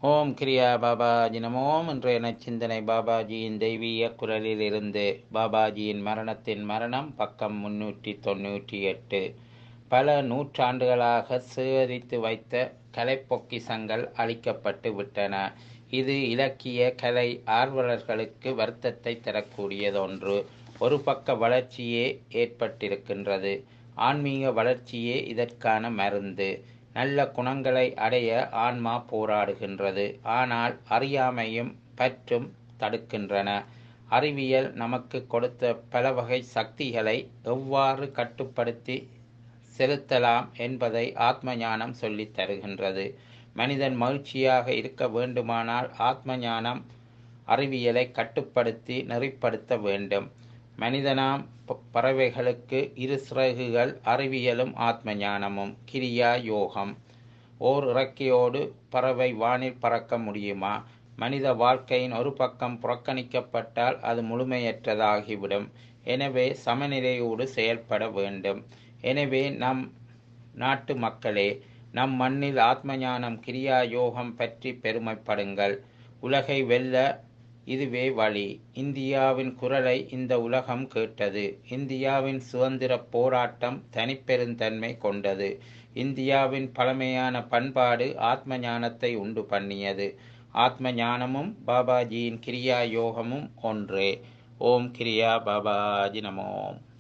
ஓம் கிரியா பாபாஜி நமோம் இன்றைய நச்சிந்தனை பாபாஜியின் தெய்வீக குரலிலிருந்து பாபாஜியின் மரணத்தின் மரணம் பக்கம் முன்னூற்றி தொண்ணூற்றி எட்டு பல நூற்றாண்டுகளாக சேகரித்து வைத்த கலைப்பொக்கிசங்கள் அழிக்கப்பட்டு விட்டன இது இலக்கிய கலை ஆர்வலர்களுக்கு வருத்தத்தை தரக்கூடியதொன்று ஒரு பக்க வளர்ச்சியே ஏற்பட்டிருக்கின்றது ஆன்மீக வளர்ச்சியே இதற்கான மருந்து நல்ல குணங்களை அடைய ஆன்மா போராடுகின்றது ஆனால் அறியாமையும் பற்றும் தடுக்கின்றன அறிவியல் நமக்கு கொடுத்த பல வகை சக்திகளை எவ்வாறு கட்டுப்படுத்தி செலுத்தலாம் என்பதை ஆத்ம ஞானம் சொல்லித் தருகின்றது மனிதன் மகிழ்ச்சியாக இருக்க வேண்டுமானால் ஆத்ம ஞானம் அறிவியலை கட்டுப்படுத்தி நெறிப்படுத்த வேண்டும் மனிதனாம் பறவைகளுக்கு இரு சிறகுகள் அறிவியலும் ஆத்ம ஞானமும் கிரியா யோகம் ஓர் இறக்கையோடு பறவை வானில் பறக்க முடியுமா மனித வாழ்க்கையின் ஒரு பக்கம் புறக்கணிக்கப்பட்டால் அது முழுமையற்றதாகிவிடும் எனவே சமநிலையோடு செயல்பட வேண்டும் எனவே நம் நாட்டு மக்களே நம் மண்ணில் ஆத்ம ஞானம் கிரியா யோகம் பற்றி பெருமைப்படுங்கள் உலகை வெல்ல இதுவே வழி இந்தியாவின் குரலை இந்த உலகம் கேட்டது இந்தியாவின் சுதந்திர போராட்டம் தனிப்பெருந்தன்மை கொண்டது இந்தியாவின் பழமையான பண்பாடு ஆத்ம ஞானத்தை உண்டு பண்ணியது ஆத்ம ஞானமும் பாபாஜியின் கிரியா யோகமும் ஒன்றே ஓம் கிரியா பாபாஜி நமோம்